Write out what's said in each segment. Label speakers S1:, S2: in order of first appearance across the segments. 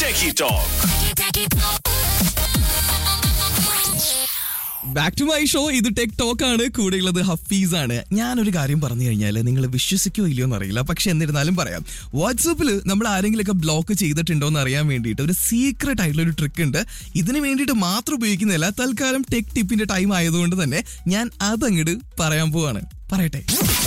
S1: Techie Talk.
S2: Back to my show ഇത് tech talk ആണ് കൂടെയുള്ളത് ഹഫീസ് ആണ് ഞാനൊരു കാര്യം പറഞ്ഞു കഴിഞ്ഞാൽ നിങ്ങൾ വിശ്വസിക്കോ ഇല്ലയോ എന്നറിയില്ല പക്ഷെ എന്നിരുന്നാലും പറയാം വാട്സപ്പിൽ നമ്മൾ ആരെങ്കിലുമൊക്കെ ബ്ലോക്ക് ചെയ്തിട്ടുണ്ടോ എന്ന് അറിയാൻ വേണ്ടിയിട്ട് ഒരു സീക്രട്ട് ആയിട്ടുള്ള ഒരു ട്രിക്ക് ഉണ്ട് ഇതിന് വേണ്ടിയിട്ട് മാത്രം ഉപയോഗിക്കുന്നില്ല തൽക്കാലം ടെക് ടിപ്പിന്റെ ടൈം ആയതുകൊണ്ട് തന്നെ ഞാൻ അതങ്ങോട്ട് പറയാൻ പോവാണ് പറയട്ടെ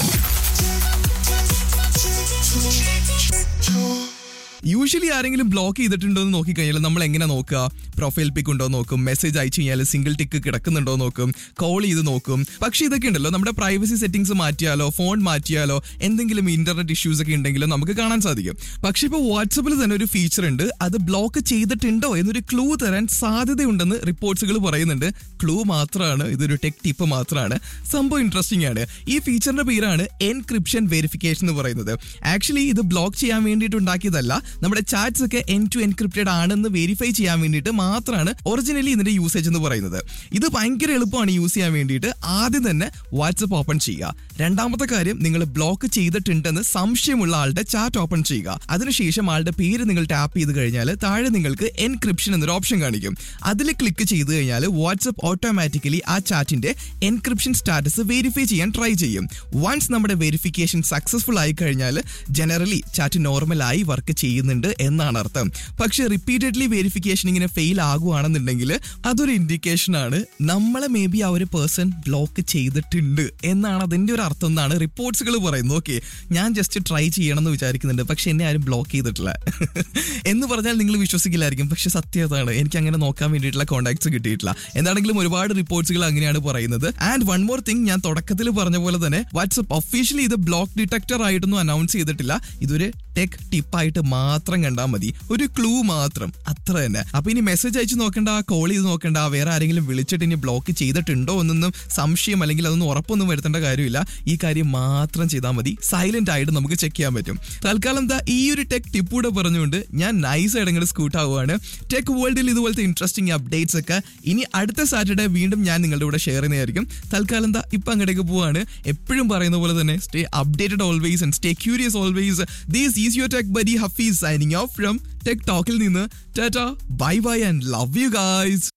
S2: യൂഷ്വലി ആരെങ്കിലും ബ്ലോക്ക് ചെയ്തിട്ടുണ്ടോ എന്ന് നോക്കിക്കഴിഞ്ഞാൽ നമ്മൾ എങ്ങനെ നോക്കുക പ്രൊഫൈൽ പിക്ക് ഉണ്ടോ എന്ന് നോക്കും മെസ്സേജ് അയച്ചു കഴിഞ്ഞാൽ സിംഗിൾ ടിക്ക് കിടക്കുന്നുണ്ടോ എന്ന് നോക്കും കോൾ ചെയ്ത് നോക്കും പക്ഷേ ഇതൊക്കെ ഉണ്ടല്ലോ നമ്മുടെ പ്രൈവസി സെറ്റിംഗ്സ് മാറ്റിയാലോ ഫോൺ മാറ്റിയാലോ എന്തെങ്കിലും ഇന്റർനെറ്റ് ഇഷ്യൂസ് ഒക്കെ ഉണ്ടെങ്കിലോ നമുക്ക് കാണാൻ സാധിക്കും പക്ഷേ ഇപ്പോൾ വാട്സപ്പിൽ തന്നെ ഒരു ഫീച്ചർ ഉണ്ട് അത് ബ്ലോക്ക് ചെയ്തിട്ടുണ്ടോ എന്നൊരു ക്ലൂ തരാൻ സാധ്യതയുണ്ടെന്ന് റിപ്പോർട്ട്സുകൾ പറയുന്നുണ്ട് ക്ലൂ മാത്രമാണ് ഇതൊരു ടെക് ടിപ്പ് മാത്രമാണ് സംഭവം ഇൻട്രസ്റ്റിംഗ് ആണ് ഈ ഫീച്ചറിന്റെ പേരാണ് എൻക്രിപ്ഷൻ വെരിഫിക്കേഷൻ എന്ന് പറയുന്നത് ആക്ച്വലി ഇത് ബ്ലോക്ക് ചെയ്യാൻ വേണ്ടിയിട്ട് ഉണ്ടാക്കിയതല്ല നമ്മുടെ ചാറ്റ്സ് ഒക്കെ എൻ ടു എൻക്രിപ്റ്റഡ് ആണെന്ന് വെരിഫൈ ചെയ്യാൻ വേണ്ടിയിട്ട് മാത്രമാണ് ഒറിജിനലി ഇതിന്റെ യൂസേജ് എന്ന് പറയുന്നത് ഇത് ഭയങ്കര എളുപ്പമാണ് യൂസ് ചെയ്യാൻ വേണ്ടിയിട്ട് ആദ്യം തന്നെ വാട്സപ്പ് ഓപ്പൺ ചെയ്യുക രണ്ടാമത്തെ കാര്യം നിങ്ങൾ ബ്ലോക്ക് ചെയ്തിട്ടുണ്ടെന്ന് സംശയമുള്ള ആളുടെ ചാറ്റ് ഓപ്പൺ ചെയ്യുക അതിനുശേഷം ആളുടെ പേര് നിങ്ങൾ ടാപ്പ് ചെയ്ത് കഴിഞ്ഞാൽ താഴെ നിങ്ങൾക്ക് എൻക്രിപ്ഷൻ എന്നൊരു ഓപ്ഷൻ കാണിക്കും അതിൽ ക്ലിക്ക് ചെയ്ത് കഴിഞ്ഞാൽ വാട്സപ്പ് ഓട്ടോമാറ്റിക്കലി ആ ചാറ്റിന്റെ എൻക്രിപ്ഷൻ സ്റ്റാറ്റസ് വെരിഫൈ ചെയ്യാൻ ട്രൈ ചെയ്യും വൺസ് നമ്മുടെ വെരിഫിക്കേഷൻ സക്സസ്ഫുൾ ആയി കഴിഞ്ഞാൽ ജനറലി ചാറ്റ് നോർമലായി വർക്ക് ചെയ്യുന്നുണ്ട് എന്നാണ് അർത്ഥം പക്ഷെ റിപ്പീറ്റഡ്ലി വെരിഫിക്കേഷൻ ഇങ്ങനെ ഫെയിൽ ആകുവാണെന്നുണ്ടെങ്കിൽ അതൊരു ഇൻഡിക്കേഷൻ ആണ് നമ്മളെ മേ ബി ആ ഒരു പേഴ്സൺ ബ്ലോക്ക് ചെയ്തിട്ടുണ്ട് എന്നാണ് അതിന്റെ ഒരു അർത്ഥം എന്നാണ് റിപ്പോർട്ട്സുകൾ പറയുന്നത് ഓക്കെ ഞാൻ ജസ്റ്റ് ട്രൈ ചെയ്യണം എന്ന് വിചാരിക്കുന്നുണ്ട് പക്ഷെ എന്നെ ആരും ബ്ലോക്ക് ചെയ്തിട്ടില്ല എന്ന് പറഞ്ഞാൽ നിങ്ങൾ വിശ്വസിക്കില്ലായിരിക്കും പക്ഷെ സത്യം അതാണ് എനിക്ക് അങ്ങനെ നോക്കാൻ വേണ്ടിയിട്ടുള്ള കോൺടാക്ട്സ് കിട്ടിയിട്ടില്ല എന്താണെങ്കിലും ഒരുപാട് റിപ്പോർട്ട്സുകൾ അങ്ങനെയാണ് പറയുന്നത് ആൻഡ് വൺ മോർ തിങ് ഞാൻ തുടക്കത്തിൽ പറഞ്ഞ പോലെ തന്നെ വാട്സപ്പ് ഒഫീഷ്യലി ഇത് ബ്ലോക്ക് ഡിറ്റക്ടർ ആയിട്ടൊന്നും അനൗൺസ് ചെയ്തിട്ടില്ല ഇതൊരു ടെക് ടിപ്പായിട്ട് മാത്രം കണ്ടാൽ മതി ഒരു ക്ലൂ മാത്രം അത്ര തന്നെ അപ്പൊ ഇനി മെസ്സേജ് അയച്ചു നോക്കണ്ട കോൾ ചെയ്ത് നോക്കണ്ട വേറെ ആരെങ്കിലും വിളിച്ചിട്ട് ഇനി ബ്ലോക്ക് ചെയ്തിട്ടുണ്ടോ എന്നൊന്നും സംശയം അല്ലെങ്കിൽ അതൊന്നും ഉറപ്പൊന്നും വരുത്തേണ്ട കാര്യമില്ല ഈ കാര്യം മാത്രം ചെയ്താൽ മതി സൈലന്റ് ആയിട്ട് നമുക്ക് ചെക്ക് ചെയ്യാൻ പറ്റും തൽക്കാലം എന്താ ഈ ഒരു ടെക് ടിപ്പൂടെ പറഞ്ഞുകൊണ്ട് ഞാൻ നൈസ് ആയിട്ട് ഇങ്ങോട്ട് സ്കൂട്ട് ആവുകയാണ് ടെക് വേൾഡിൽ ഇതുപോലത്തെ ഇൻട്രസ്റ്റിംഗ് അപ്ഡേറ്റ്സ് ഒക്കെ ഇനി അടുത്ത സാറ്റർഡേ വീണ്ടും ഞാൻ നിങ്ങളുടെ കൂടെ ഷെയർ ചെയ്യുന്നതായിരിക്കും തൽക്കാലം എന്താ ഇപ്പൊ അങ്ങോട്ടേക്ക് പോവാണ് എപ്പോഴും പറയുന്ന പോലെ തന്നെ stay updated always and stay curious always these is your tech buddy Hafeez signing off from tech ടോക്കിൽ നിന്ന് tata bye bye and love you guys